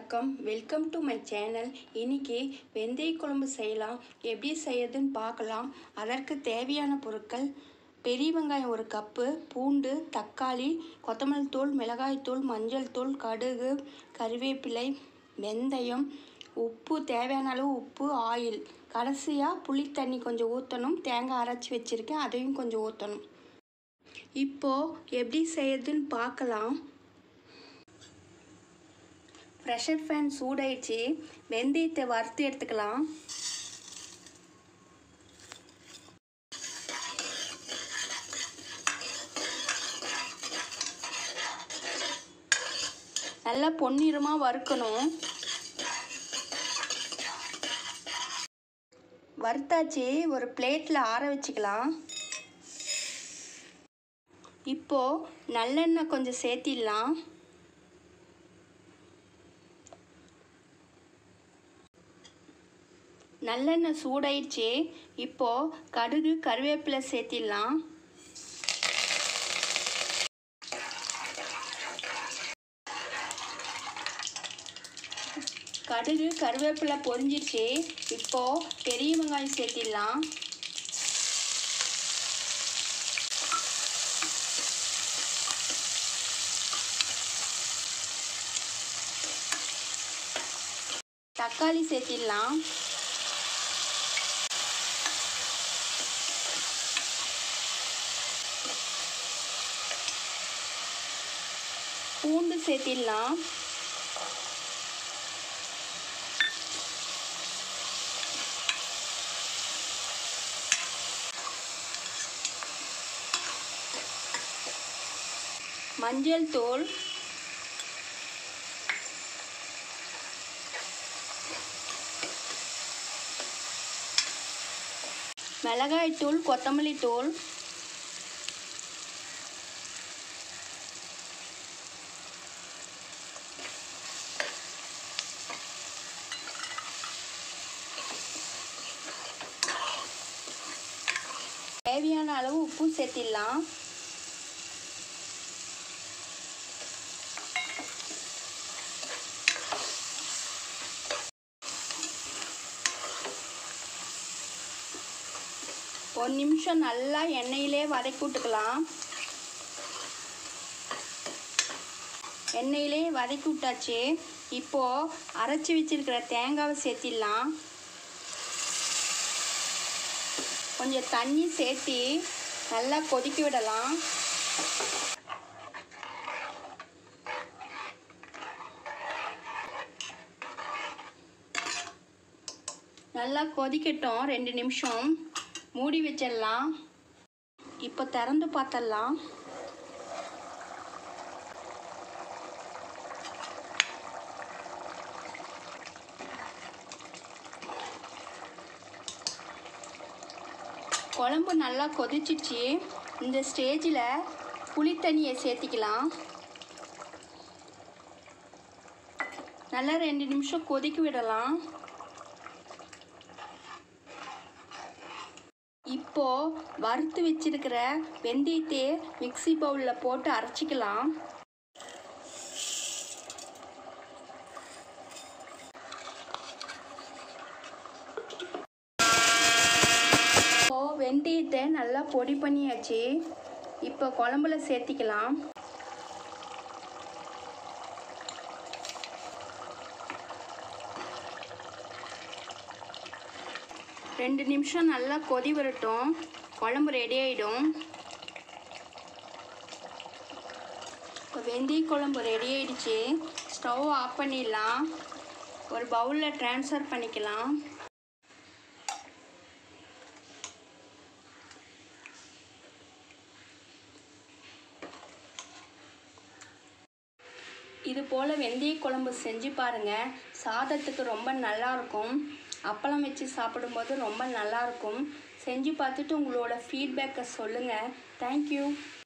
வணக்கம் welcome to my channel இன்னைக்கு வெந்தய குழம்பு செய்யலாம் எப்படி செய்யறதுன்னு பார்க்கலாம் அதற்கு தேவையான பொருட்கள் பெரிய வெங்காயம் ஒரு கப்பு பூண்டு தக்காளி கொத்தமல்லி தூள் மிளகாய் தூள் மஞ்சள் தூள் கடுகு கறிவேப்பிலை வெந்தயம் உப்பு தேவையான அளவு உப்பு ஆயில் கடைசியாக புளி தண்ணி கொஞ்சம் ஊற்றணும் தேங்காய் அரைச்சி வச்சுருக்கேன் அதையும் கொஞ்சம் ஊற்றணும் இப்போது எப்படி செய்யறதுன்னு பார்க்கலாம் ப்ரெஷர் ஃபேன் சூடாயிடுச்சு வெந்தயத்தை வறுத்து எடுத்துக்கலாம் நல்லா பொன்னிறமாக வறுக்கணும் வறுத்தாச்சு ஒரு பிளேட்டில் ஆற வச்சுக்கலாம் இப்போது நல்லெண்ணெய் கொஞ்சம் சேர்த்திடலாம் நல்லெண்ணெய் சூடாயிடுச்சு இப்போது கடுகு கருவேப்பிலை சேர்த்திடலாம் கடுகு கருவேப்பிலை பொரிஞ்சிருச்சு இப்போது பெரிய வெங்காயம் சேர்த்திடலாம் தக்காளி சேர்த்திடலாம் பூண்டு சேர்த்திடலாம் மஞ்சள் தூள் மிளகாய் தூள் கொத்தமல்லி தூள் தேவையான அளவு உப்பு சேர்த்திடலாம் ஒரு நிமிஷம் நல்லா எண்ணெயிலே வதக்கி விட்டுக்கலாம் எண்ணெயிலே வதக்கி விட்டாச்சு இப்போது அரைச்சி வச்சிருக்கிற தேங்காவை சேர்த்திடலாம் கொஞ்சம் தண்ணி சேர்த்தி நல்லா கொதிக்க விடலாம் நல்லா கொதிக்கட்டும் ரெண்டு நிமிஷம் மூடி வச்சிடலாம் இப்போ திறந்து பார்த்தரலாம் குழம்பு நல்லா கொதிச்சிச்சு இந்த ஸ்டேஜில் புளித்தண்ணியை சேர்த்திக்கலாம் நல்லா ரெண்டு நிமிஷம் கொதிக்க விடலாம் இப்போ வறுத்து வச்சிருக்கிற வெந்தயத்தை மிக்சி பவுலில் போட்டு அரைச்சிக்கலாம் இப்போ வெந்தயத்தை நல்லா பொடி பண்ணியாச்சு இப்போ குழம்புல சேர்த்திக்கலாம் ரெண்டு நிமிஷம் நல்லா கொதி வரட்டும் குழம்பு ரெடி ஆகிடும் இப்போ வெந்தய குழம்பு ரெடி ஆயிடுச்சு ஸ்டவ் ஆஃப் பண்ணிடலாம் ஒரு பவுலில் ட்ரான்ஸ்ஃபர் பண்ணிக்கலாம் இது போல் வெந்தய குழம்பு செஞ்சு பாருங்கள் சாதத்துக்கு ரொம்ப நல்லாயிருக்கும் அப்பளம் வச்சு சாப்பிடும்போது ரொம்ப நல்லாயிருக்கும் செஞ்சு பார்த்துட்டு உங்களோட ஃபீட்பேக்கை சொல்லுங்கள் தேங்க்யூ